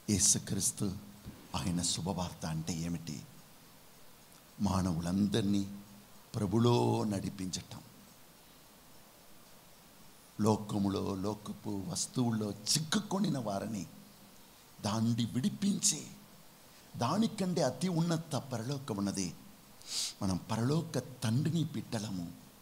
యేసుక్రీస్తు ఆయన శుభవార్త అంటే ఏమిటి మానవులందరినీ ప్రభులో నడిపించటం లోకములో లోకపు వస్తువుల్లో చిక్కుకొనిన వారిని దాన్ని విడిపించి దానికంటే అతి ఉన్నత పరలోకం ఉన్నది మనం పరలోక తండ్రిని బిడ్డలము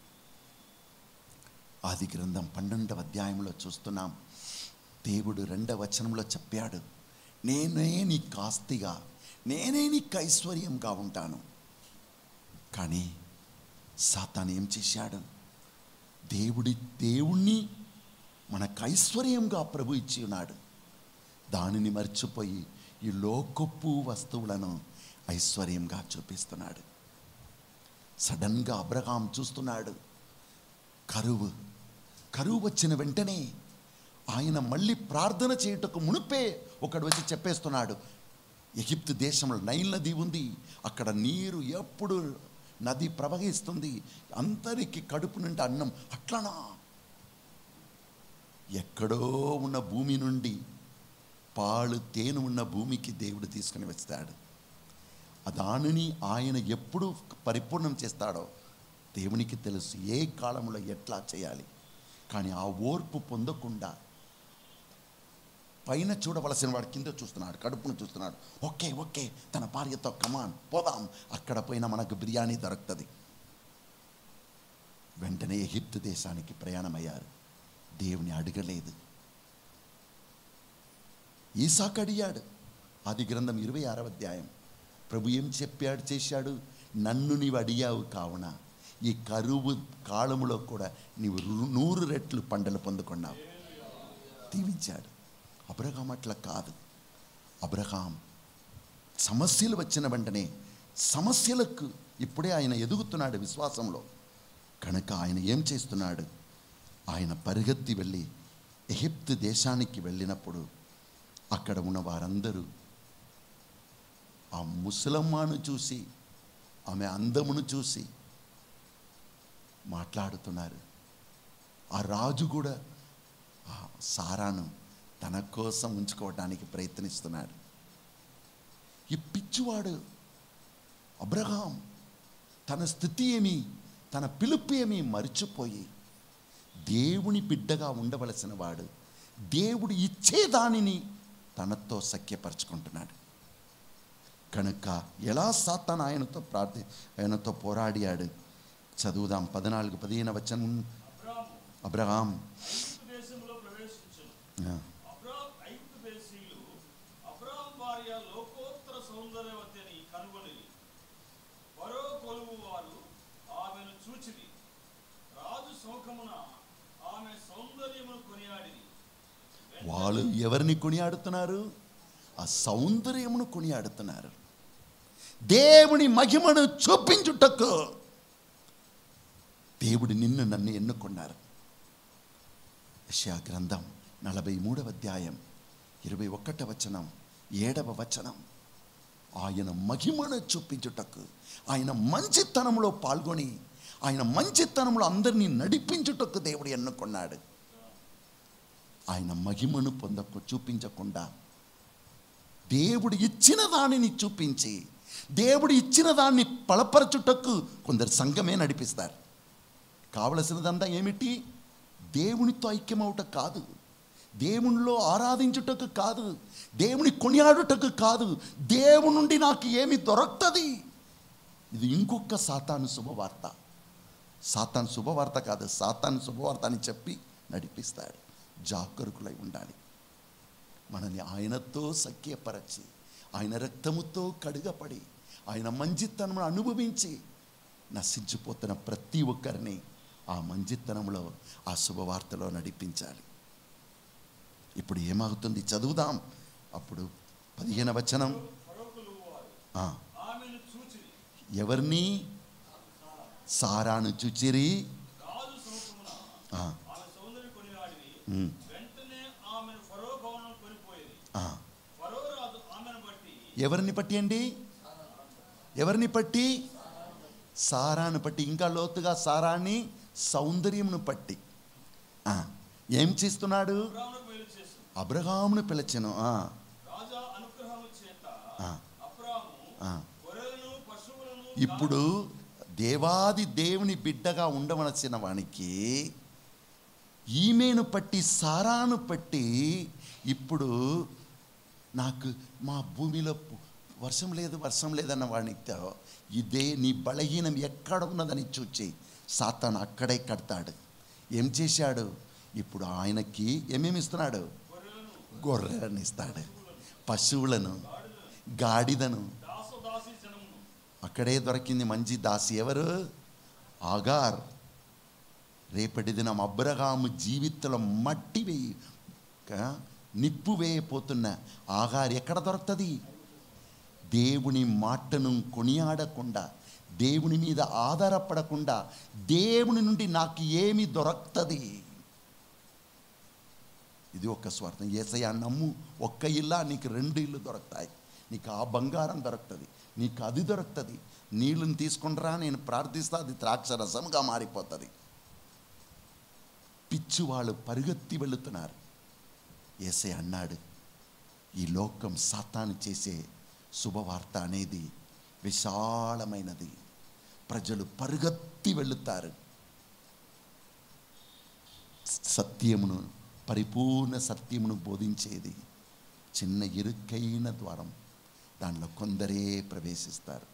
ఆది గ్రంథం పన్నెండవ అధ్యాయంలో చూస్తున్నాం దేవుడు రెండవ వచనంలో చెప్పాడు నేనే నీకు ఆస్తిగా నేనే నీకు ఐశ్వర్యంగా ఉంటాను కానీ సాతాన్ ఏం చేశాడు దేవుడి దేవుణ్ణి మనకు ఐశ్వర్యంగా ప్రభు ఇచ్చి ఉన్నాడు దానిని మర్చిపోయి ఈ లోకపు వస్తువులను ఐశ్వర్యంగా చూపిస్తున్నాడు సడన్గా అబ్రహాం చూస్తున్నాడు కరువు కరువు వచ్చిన వెంటనే ఆయన మళ్ళీ ప్రార్థన చేయుటకు మునిపే ఒకడు వచ్చి చెప్పేస్తున్నాడు ఎగిప్తు దేశంలో నైల్ నది ఉంది అక్కడ నీరు ఎప్పుడు నది ప్రవహిస్తుంది అందరికీ కడుపు నుండి అన్నం అట్లనా ఎక్కడో ఉన్న భూమి నుండి పాలు తేనె ఉన్న భూమికి దేవుడు తీసుకుని వస్తాడు ఆ దానిని ఆయన ఎప్పుడు పరిపూర్ణం చేస్తాడో దేవునికి తెలుసు ఏ కాలంలో ఎట్లా చేయాలి కానీ ఆ ఓర్పు పొందకుండా పైన చూడవలసిన వాడు కింద చూస్తున్నాడు కడుపును చూస్తున్నాడు ఓకే ఓకే తన భార్యతో కమాన్ పోదాం అక్కడ పోయినా మనకు బిర్యానీ దొరుకుతుంది వెంటనే ఎగిప్తు దేశానికి ప్రయాణమయ్యారు దేవుని అడగలేదు ఈసాకు అడిగాడు ఆది గ్రంథం ఇరవై ఆరవ అధ్యాయం ప్రభు ఏం చెప్పాడు చేశాడు నన్ను నీవు అడిగావు కావున ఈ కరువు కాలములో కూడా నీవు రు- నూరు రెట్లు పంటలు పొందుకున్నావు దీవించాడు అబ్రహాం అట్లా కాదు అబ్రహాం సమస్యలు వచ్చిన వెంటనే సమస్యలకు ఇప్పుడే ఆయన ఎదుగుతున్నాడు విశ్వాసంలో కనుక ఆయన ఏం చేస్తున్నాడు ఆయన పరిగెత్తి వెళ్ళి ఎగిప్తు దేశానికి వెళ్ళినప్పుడు అక్కడ ఉన్న వారందరూ ఆ ముసలమ్మను చూసి ఆమె అందమును చూసి మాట్లాడుతున్నారు ఆ రాజు కూడా ఆ సారాను తన కోసం ఉంచుకోవడానికి ప్రయత్నిస్తున్నాడు ఈ పిచ్చివాడు అబ్రహాం తన స్థితి ఏమి తన పిలుపు ఏమి మరిచిపోయి దేవుని బిడ్డగా ఉండవలసిన వాడు దేవుడు ఇచ్చేదానిని తనతో సఖ్యపరచుకుంటున్నాడు కనుక ఎలా సాతాన్ ఆయనతో ప్రార్థి ఆయనతో పోరాడాడు చదువుదాం పద్నాలుగు పదిహేను వచనం అబ్రాము అబ్రహాం ఐగుప్తు దేశంలో ప్రవేశించను ఆ, అబ్రాం ఐగుప్తు దేశీయులు అబ్రాం భార్య లోకోత్తర సౌందర్యవతి అని కనుగొని మరో కొలువు వారు ఆమెను చూచిరి రాజు సౌఖమున ఆమె సౌందర్యమును కొనియాడిరి వాళ్ళు ఎవరిని కొనియాడుతున్నారు ఆ సౌందర్యమును కొనియాడుతున్నారు దేవుని మహిమను చూపించుటకు దేవుడు నిన్ను నన్ను ఎన్నుకున్నారు యెషయా గ్రంథం నలభై మూడవ అధ్యాయం ఇరవై ఒకట వచనం ఏడవ వచనం ఆయన మహిమను చూపించుటకు ఆయన మంచితనంలో పాల్గొని ఆయన మంచితనంలో అందరినీ నడిపించుటకు దేవుడు ఎన్నుకున్నాడు ఆయన మహిమను పొందకు చూపించకుండా దేవుడు ఇచ్చిన దానిని చూపించి దేవుడు ఇచ్చిన దాన్ని బలపరచుటకు కొందరు సంఘమే నడిపిస్తారు కావలసినదంతా ఏమిటి దేవునితో ఐక్యమవుట కాదు దేవునిలో ఆరాధించుటకు కాదు దేవుని కొనియాడుటకు కాదు దేవుని నుండి నాకు ఏమి దొరుకుతుంది ఇది ఇంకొక సాతాను శుభవార్త సాతాను శుభవార్త కాదు సాతాను శుభవార్త అని చెప్పి నడిపిస్తాడు జాగరూకులై ఉండాలి మనల్ని ఆయనతో సఖ్యపరచి ఆయన రక్తముతో కడుగపడి ఆయన మంచితనమును అనుభవించి నశించిపోతున్న ప్రతి ఒక్కరిని ఆ మంచితనంలో ఆ శుభవార్తలో నడిపించాలి ఇప్పుడు ఏమవుతుంది చదువుదాం అప్పుడు పదిహేను వచనం మరో కొలువు వారు ఆ, ఆమెను చూచిరి ఎవరిని సారాను చుచిరి రాజు సౌఖమున ఆ, ఆమె సౌందర్యం కొనియాడిరి ఉమ్, వెంటనే ఆమెను ఫరో భవనం కొనిపోయేది ఆ. ఫరో రాజు ఆమెను బట్టి ఎవరిని పట్టి అండి ఎవరిని పట్టి సారాను పట్టి ఇంకా లోతుగా సారాన్ని సౌందర్యమును పట్టి ఆ, ఏం చేస్తున్నాడు అబ్రామునకు మేలు చేసింది అబ్రహామును పిలిచెను ఆ, రాజా ఆ. గొర్రెలను పశువులను ఇప్పుడు దేవాది దేవుని బిడ్డగా ఉండవలసిన వానికి ఈమెను పట్టి సారాను పట్టి ఇప్పుడు నాకు మా భూమిలో పు- వర్షం లేదు వర్షం లేదన్న వాడితో ఇదే నీ బలహీనం ఎక్కడ ఉన్నదని చూచి సాతాను అక్కడే కడతాడు ఏం చేశాడు ఇప్పుడు ఆయనకి ఏమేమి ఇస్తున్నాడు గొర్రెలను ఇస్తాడు పశువులను గాడిదను దాసదాసి జనమును అక్కడే దొరికింది మంచి దాసి ఎవరు ఆగార్ రేపటి దినం అబ్రహాము జీవితంలో మట్టి వేయి క- నిప్పు వేయపోతున్న ఆగార్ ఎక్కడ దొరుకుతుంది దేవుని మాటను కొనియాడకుండా దేవుని మీద ఆధారపడకుండా దేవుని నుండి నాకు ఏమి దొరకుతుంది ఇది ఒక స్వార్థం ఏసయ్య నమ్ము ఒక్క ఇల్లా నీకు రెండు ఇల్లు దొరుకుతాయి నీకు ఆ బంగారం దొరుకుతుంది నీకు అది దొరుకుతుంది నీళ్ళని తీసుకుంటారా నేను ప్రార్థిస్తా అది ద్రాక్ష రసముగా మారిపోతుంది పిచ్చి వాళ్ళు పరుగెత్తి వెళుతున్నారు ఏసై అన్నాడు ఈ లోకం సాతాను చేసే శుభవార్త అనేది విశాలమైనది ప్రజలు పరుగెత్తి వెళుతారు సత్యమును పరిపూర్ణ సత్యమును బోధించేది చిన్న ఇరుకైన ద్వారం దానిలో కొందరే ప్రవేశిస్తారు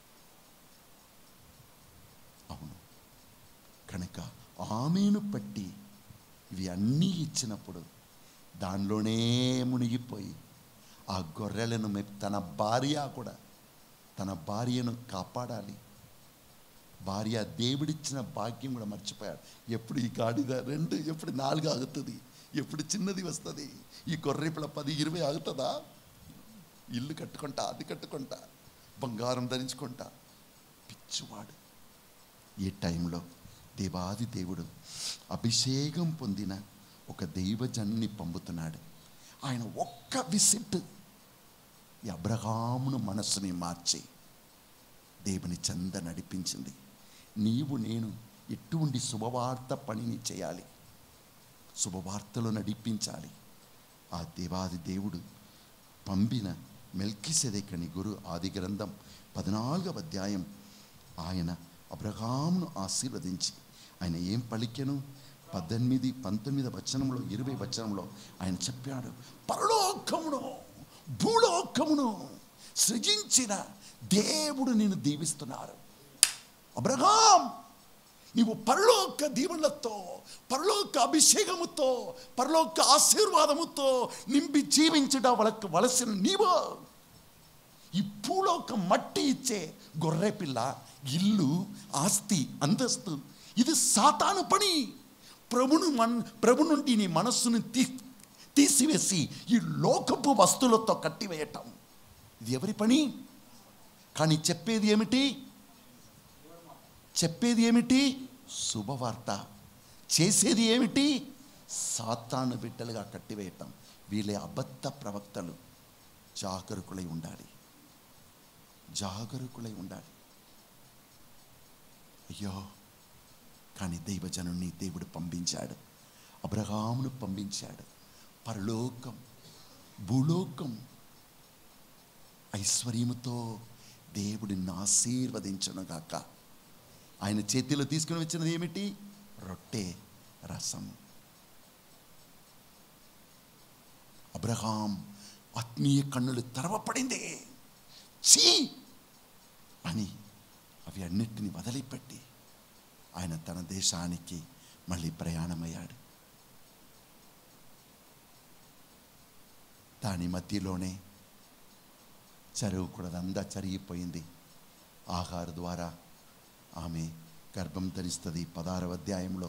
అవును కనుక ఆమెను పట్టి ఇవి అన్నీ ఇచ్చినప్పుడు దానిలోనే మునిగిపోయి ఆ గొర్రెలను మెప్ తన భార్య కూడా తన భార్యను కాపాడాలి భార్య దేవుడిచ్చిన భాగ్యం కూడా మర్చిపోయాడు ఎప్పుడు ఈ గాడిద రెండు ఎప్పుడు నాలుగు ఆగుతుంది ఎప్పుడు చిన్నది వస్తుంది ఈ కొర్రేపుల పది ఇరవై ఆగుతుందా ఇల్లు కట్టుకుంటా అది కట్టుకుంటా బంగారం ధరించుకుంటా పిచ్చివాడు ఈ టైంలో దేవాది దేవుడు అభిషేకం పొందిన ఒక దైవజన్ని పంపుతున్నాడు ఆయన ఒక్క విసిట్ ఈ అబ్రహామును మనస్సుని మార్చి దేవుని చంద నడిపించింది నీవు నేను ఎటువంటి శుభవార్త పనిని చేయాలి శుభవార్తలు నడిపించాలి ఆ దేవాది దేవుడు పంపిన మెల్కిసెదెకని గురు ఆది గ్రంథం పద్నాలుగవ అధ్యాయం ఆయన అబ్రహామును ఆశీర్వదించి ఆయన ఏం పలికెను పద్దెనిమిది పంతొమ్మిది వచనంలో ఇరవై వచనంలో ఆయన చెప్పాడు పరలోకమును భూలోకమును సృజించిన దేవుడు నిన్ను దీవిస్తున్నారు అబ్రహాం నీవు పరలోక దీవెనలతో పరలోక అభిషేకముతో పరలోక ఆశీర్వాదముతో నింపి జీవించడం వాళ్ళకి వలసిన నీవు ఈ భూలోక మట్టి ఇచ్చే గొర్రె పిల్ల ఇల్లు ఆస్తి అంతస్తు ఇది సాతాను పని ప్రభును మన్ ప్రభు నుండి నీ మనస్సును తీ తీసివేసి ఈ లోకపు వస్తువులతో కట్టివేయటం ఇది ఎవరి పని కానీ చెప్పేది ఏమిటి చెప్పేది ఏమిటి శుభవార్త చేసేది ఏమిటి సాతాను బిడ్డలుగా కట్టివేయటం వీళ్ళే అబద్ధ ప్రవక్తలు జాగరూకులై ఉండాలి జాగరూకులై ఉండాలి అయ్యో కానీ దైవజనుణ్ణి దేవుడు పంపించాడు అబ్రహామును పంపించాడు పరలోకం భూలోకం ఐశ్వర్యముతో దేవుడిని ఆశీర్వదించనుగాక ఆయన చేతిలో తీసుకుని వచ్చినది ఏమిటి రొట్టె రసం అబ్రహాం ఆత్మీయ కన్నులు తెరవపడింది చీ అని అవి అన్నిటిని వదిలిపెట్టి ఆయన తన దేశానికి మళ్ళీ ప్రయాణమయ్యాడు దాని మధ్యలోనే చరువు కూడా అంతా చరిగిపోయింది ఆహార ద్వారా ఆమె గర్భం ధరిస్తుంది పదారవ అధ్యాయంలో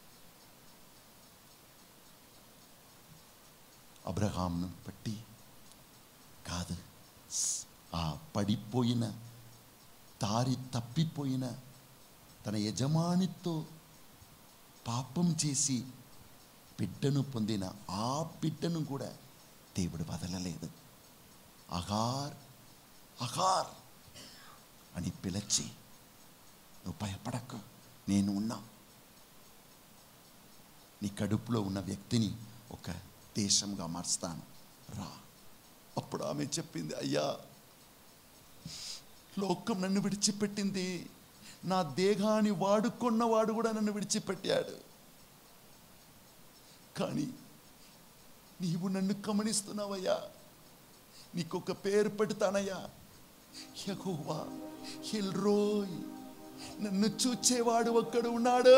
అబ్రహాంను పట్టి కాదు స్- ఆ పడిపోయిన దారి తప్పిపోయిన తన యజమానితో పాపం చేసి బిడ్డను పొందిన ఆ బిడ్డను కూడా దేవుడు వదలలేదు అగార్ అగార్ అని పిలిచి నువ్వు భయపడకు నేను ఉన్నా నీ కడుపులో ఉన్న వ్యక్తిని ఒక దేశంగా మారుస్తాను రా అప్పుడు ఆమె చెప్పింది అయ్యా లోకం నన్ను విడిచిపెట్టింది నా దేహాన్ని వాడుకున్నవాడు కూడా నన్ను విడిచిపెట్టాడు కానీ నీవు నన్ను గమనిస్తున్నావయ్యా నీకొక పేరు పెడతానయ్యా యహోవా ఎల్రోయ్ నన్ను చూచేవాడు ఒక్కడు ఉన్నాడు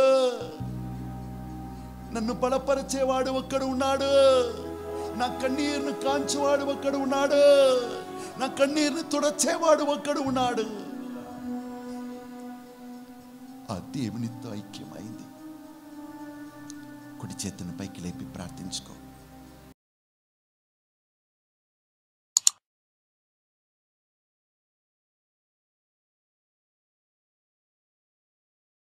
నన్ను బలపరిచేవాడు ఒక్కడు ఉన్నాడు నా కన్నీరును కాంచేవాడు ఒక్కడు ఉన్నాడు నా కన్నీరును తుడచేవాడు ఒక్కడు ఉన్నాడు ఆ దేవునితో ఐక్యమైంది కుడి చేతిని పైకి లేపి ప్రార్థించుకో